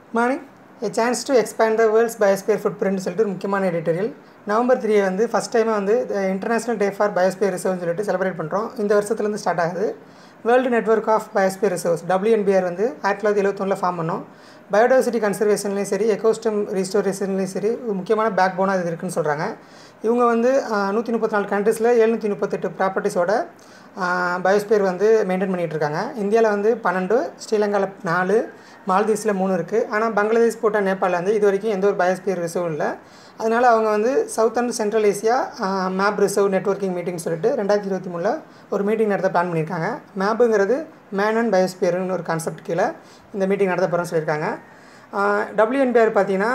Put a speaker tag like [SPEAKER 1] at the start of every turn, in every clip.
[SPEAKER 1] morning a chance to expand the world's biosphere footprint சொல்லிட்டு ஒரு முக்கியமான எடிட்டோரியல் நவம்பர் த்ரீ வந்து ஃபஸ்ட் டைமாக வந்து இன்டர்நேஷனல் டே ஃபார் பயோஸ்பியர் ரிசர்வ்னு சொல்லிட்டு செலிப்ரேட் பண்ணுறோம் இந்த வருஷத்துலேருந்து ஸ்டார்ட் ஆகுது world network of biosphere reserves WNBR வந்து ஆயிரத்தி தொள்ளாயிரத்தி எழுபத்தொன்னில் ஃபார்ம் பண்ணோம் பயோடைவர்சிட்டி கன்சர்வேஷன்லேயும் சரி எக்கோஸ்டம் ரீஸ்டோரேஷன்லேயும் சரி ஒரு முக்கியமான பேக் போனாக இது இருக்குன்னு சொல்கிறாங்க இவங்க வந்து நூற்றி முப்பத்தி நாலு கண்ட்ரீஸில் எழுநூற்றி முப்பத்தெட்டு ப்ராப்பர்ட்டிஸோட பயோஸ்பியர் வந்து மெயின்டைன் பண்ணிகிட்டு இருக்காங்க இந்தியாவில் வந்து பன்னெண்டு ஸ்ரீலங்காவில் நாலு மால்தீவ்ஸில் மூணு இருக்குது ஆனால் பங்களாதேஷ் பூட்டான் நேபாளில் வந்து இது வரைக்கும் எந்த ஒரு பயோஸ்பியர் ரிசர்வும் இல்லை அதனால் அவங்க வந்து south and central Asia map reserve networking meeting சொல்லிட்டு ரெண்டாயிரத்தி இருபத்தி மூணில் ஒரு மீட்டிங் நடத்த பிளான் பண்ணியிருக்காங்க மேப்புங்கிறது மேன் அண்ட் பயோஸ்பியர்னு ஒரு கான்செப்ட் கீழே இந்த மீட்டிங் நடத்த போகிறோம்னு சொல்லியிருக்காங்க டபிள்யூஎன்பிஆர் பார்த்தீங்கன்னா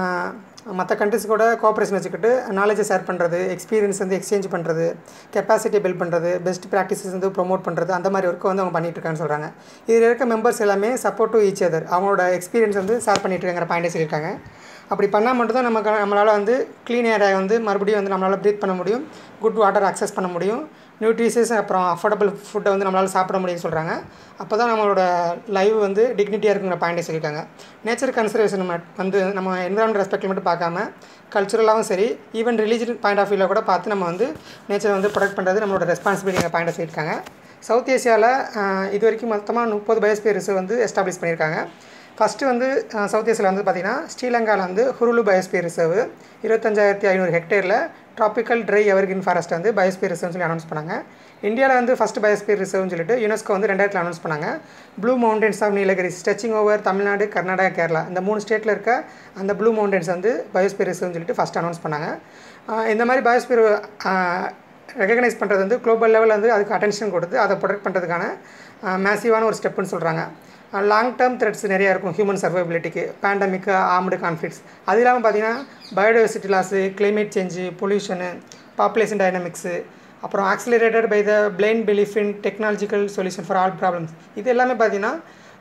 [SPEAKER 1] மற்ற கண்ட்ரிஸ் கூட கோஆப்ரேஷன் வச்சுக்கிட்டு நாலேஜை ஷேர் பண்ணுறது எக்ஸ்பீரியன்ஸ் வந்து எக்ஸ்சேஞ்ச் பண்ணுறது கெப்பாசிட்டியை பில்ட் பண்ணுறது பெஸ்ட் ப்ராக்டிசஸ் வந்து ப்ரொமோட் பண்ணுறது அந்த மாதிரி ஒர்க்கு வந்து அவங்க பண்ணிட்டு இருக்காங்கன்னு சொல்கிறாங்க இதில் இருக்க மெம்பர்ஸ் எல்லாமே சப்போர்ட் டு ஈச் அதர் அவங்களோட எக்ஸ்பீரியன்ஸ் வந்து ஷேர் பண்ணிட்டு இருக்காங்கிற பாயிண்டே சொல்லியிருக்காங்க அப்படி பண்ணால் மட்டும்தான் நமக்கு நம்மளால் வந்து க்ளீன் ஏரை வந்து மறுபடியும் வந்து நம்மளால் ப்ரீத் பண்ண முடியும் குட் வாட்டர் அக்சஸ் பண்ண முடியும் நியூட்ரிஷஸ் அப்புறம் அஃபோர்டபுள் ஃபுட்டை வந்து நம்மளால் சாப்பிட முடியும்னு சொல்கிறாங்க அப்போ தான் நம்மளோட லைவ் வந்து டிக்னிட்டியாக இருக்குங்கிற பாயிண்டே சொல்லியிருக்காங்க நேச்சர் கன்சர்வேஷன் வந்து நம்ம என்விரான்மெண்ட் ரெஸ்பெக்ட் மட்டும் பார்க்காம கல்ச்சுரலாகவும் சரி ஈவன் ரிலீஜன் பாயிண்ட் ஆஃப் வியூவில் கூட பார்த்து நம்ம வந்து நேச்சரை வந்து ப்ரொடெக்ட் பண்ணுறது நம்மளோட ரெஸ்பான்சிபிலிட்டிங்கிற பாயிண்டை சொல்லியிருக்காங்க சவுத் ஏசியாவில் இது வரைக்கும் மொத்தமாக முப்பது பயோஸ்பியர் ரிசர்வ் வந்து எஸ்டாப்ளிஷ் பண்ணியிருக்காங்க ஃபஸ்ட்டு வந்து சவுத் ஏசியாவில் வந்து பார்த்திங்கன்னா ஸ்ரீலங்காவில் வந்து ஹுருலு பயோஸ்பியர் ரிசர்வ் இருபத்தஞ்சாயிரத்தி ஐநூறு ஹெக்டேரில் ட்ராபிக்கல் ட்ரை எவர்கின் ஃபாரஸ்ட் வந்து பயோஸ்பியர் ரிசர்வ்னு சொல்லி அனௌன்ஸ் பண்ணாங்க இந்தியாவில் வந்து ஃபஸ்ட் பயோஸ்பியர் ரிசர்வ்னு சொல்லிட்டு யுனெஸ்கோ வந்து ரெண்டாயிரத்தில் அனௌன்ஸ் பண்ணாங்க blue mountains of Nilgiri stretching over Tamil Nadu Karnataka Kerala இந்த மூணு ஸ்டேட்டில் இருக்க அந்த ப்ளூ மவுண்டன்ஸ் வந்து பயோஸ்பியர் ரிசர்வ்னு சொல்லிட்டு ஃபஸ்ட் அனௌன்ஸ் பண்ணாங்க இந்த மாதிரி பயோஸ்பியர் ரெகக்னைஸ் பண்ணுறது வந்து குளோபல் லெவலில் வந்து அதுக்கு அட்டென்ஷன் கொடுத்து அதை ப்ரொடெக்ட் பண்ணுறதுக்கான மேசிவான ஒரு ஸ்டெப்புன்னு சொல்கிறாங்க லாங் டேர்ம் த்ரெட்ஸ் நிறையா இருக்கும் ஹியூமன் சர்வைபிலிட்டிக்கு பேண்டமிக்கு ஆர்ம்டு கான்ஃப்ளிக்ஸ் அது இல்லாமல் பார்த்தீங்கன்னா biodiversity loss climate change pollution population dynamics அப்புறம் accelerated by the plain belief in technological solution for all problems இது எல்லாமே பார்த்தீங்கன்னா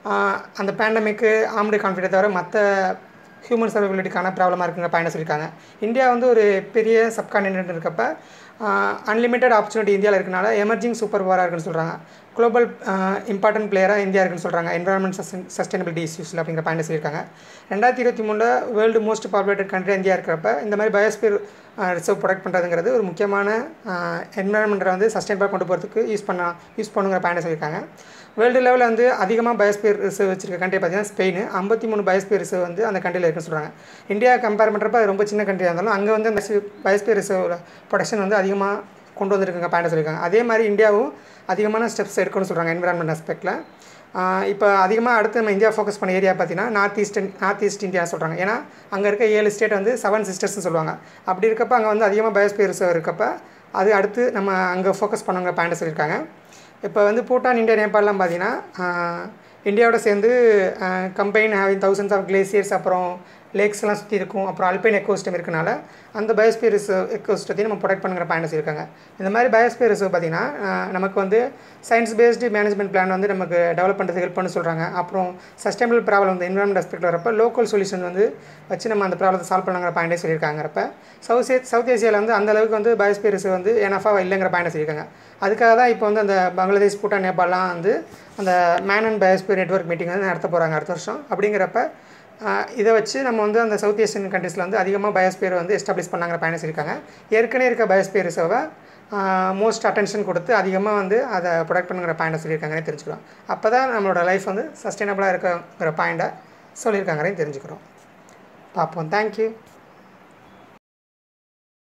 [SPEAKER 1] அந்த பேண்டமிக்கு ஆர்ம்டு கான்ஃப்ளிக்டை தவிர மற்ற ஹியூமன் சர்வைபிலிட்டிக்கான ப்ராப்ளமாக இருக்குங்கிற பாயிண்ட் சொல்லியிருக்காங்க இந்தியா வந்து ஒரு பெரிய சப்கான்டினென்ட் இருக்கப்போ அன்லிமிட்டட் ஆப்பர்ச்சுனிட்டி இந்தியாவில் இருக்கனால எமர்ஜிங் சூப்பர் பவராக இருக்குன்னு சொல்கிறாங்க குளோபல் இம்பார்ட்டன்ட் பிளேயராக இந்தியா இருக்குன்னு சொல்கிறாங்க என்வரான்மெண்ட் சஸ்டன் சஸ்டைனபிலிட்டி இஷ்யூஸில் அப்படிங்கிற பாயிண்ட் சொல்லியிருக்காங்க ரெண்டாயிரத்தி இருபத்தி மூணில் world most populated country India இருக்கிறப்ப இந்த மாதிரி பயோஸ்பியர் ரிசர்வ் ப்ரொடக்ட் பண்ணுறதுங்கிறது ஒரு முக்கியமான என்வரான்மெண்ட்டை வந்து சஸ்டைனபிளாக கொண்டு போகிறதுக்கு யூஸ் பண்ண யூஸ் பண்ணுங்கிற பாயிண்ட் சொல்லியிருக்காங்க வேர்ல்டு லெவலில் வந்து அதிகமாக பயோஸ்பியர் ரிசர்வ் வச்சிருக்க கண்ட்ரி பார்த்தீங்கன்னா ஸ்பெயின் ஐம்பத்தி மூணு பயோஸ்பியர் ரிசர்வ் வந்து அந்த கண்ட்ரியில் இருக்குன்னு சொல்கிறாங்க இந்தியா கம்பேர் பண்ணுறப்ப அது ரொம்ப சின்ன கண்ட்ரியாக இருந்தாலும் அங்கே வந்து அந்த பயோஸ்பியர் ரிசர்வ் ப்ரொடக்ஷன் வந்து அதிகமாக கொண்டு வந்திருக்குங்க பாயிண்ட் சொல்லியிருக்காங்க அதே மாதிரி இந்தியாவும் அதிகமான ஸ்டெப்ஸ் எடுக்கணும்னு சொல்கிறாங்க என்விரான்மெண்ட் அஸ்பெக்டில் இப்போ அதிகமாக அடுத்து நம்ம இந்தியா ஃபோக்கஸ் பண்ண ஏரியா பார்த்தீங்கன்னா north eastern north east India சொல்கிறாங்க ஏன்னா அங்கே இருக்க ஏழு ஸ்டேட் வந்து செவன் சிஸ்டர்ஸ்னு சொல்லுவாங்க அப்படி இருக்கப்போ அங்கே வந்து அதிகமாக பயோஸ்பியர் ரிசர்வ் இருக்கப்போ அது அடுத்து நம்ம அங்கே ஃபோக்கஸ் பண்ணுங்க பாயிண்ட் சொல்லியிருக்காங்க இப்போ வந்து பூட்டான் இந்தியா நேபாளெலாம் பார்த்தீங்கன்னா இந்தியாவோட சேர்ந்து combine having thousands of glaciers அப்புறம் லேக்ஸ்லாம் சுற்றி இருக்கும் அப்புறம் அல்பைன் எக்கோஸ்டம் இருக்கனால அந்த பயோஸ்பியர் ரிசர்வ் எக்கோஸ்டத்தையும் நம்ம ப்ரொடெக்ட் பண்ணுற பாயிண்ட் சொல்லியிருக்காங்க இந்த மாதிரி பயோஸ்பியர் ரிசர்வ் பார்த்திங்கன்னா நமக்கு வந்து சயின்ஸ் பேஸ்டு மேனேஜ்மெண்ட் பிளான் வந்து நமக்கு டெவலப் பண்ணுறதுக்கு ஹெல்ப் பண்ண சொல்கிறாங்க அப்புறம் சஸ்டைனபிள் ப்ராப்ளம் வந்து என்வரான்மெண்ட் அஸ்பெக்ட் வரப்போ லோக்கல் சொல்யூஷன் வந்து வச்சு நம்ம அந்த ப்ராப்ளத்தை சால்வ் பண்ணுங்கிற பாயிண்டே சொல்லியிருக்காங்கிறப்ப சவுத் ஏ சவுத் ஏசியாவில் வந்து அந்த அளவுக்கு வந்து பயோஸ்பியர் ரிசர்வ் வந்து எனஃபாக இல்லைங்கிற பாயிண்டை சொல்லியிருக்காங்க அதுக்காக தான் இப்போ வந்து அந்த பங்களாதேஷ் பூட்டான் நேபாளெலாம் வந்து அந்த man and biosphere network meeting வந்து நடத்த போகிறாங்க அடுத்த வருஷம் அப்படிங்கிறப்ப இதை வச்சு நம்ம வந்து அந்த சவுத் ஏஷியன் கண்ட்ரீஸில் வந்து அதிகமாக பயோஸ்பியர் வந்து எஸ்டாப்ளிஷ் பண்ணாங்கிற பயணம் சொல்லியிருக்காங்க ஏற்கனவே இருக்க பயோஸ்பியர் ரிசர்வை மோஸ்ட் அட்டென்ஷன் கொடுத்து அதிகமாக வந்து அதை ப்ரொடக்ட் பண்ணுங்கிற பாயிண்டை சொல்லியிருக்காங்கன்னு தெரிஞ்சுக்கிறோம் அப்போ தான் நம்மளோட லைஃப் வந்து சஸ்டைனபிளாக இருக்குங்கிற பாயிண்டை சொல்லியிருக்காங்கன்னு தெரிஞ்சுக்கிறோம் பார்ப்போம் தேங்க்யூ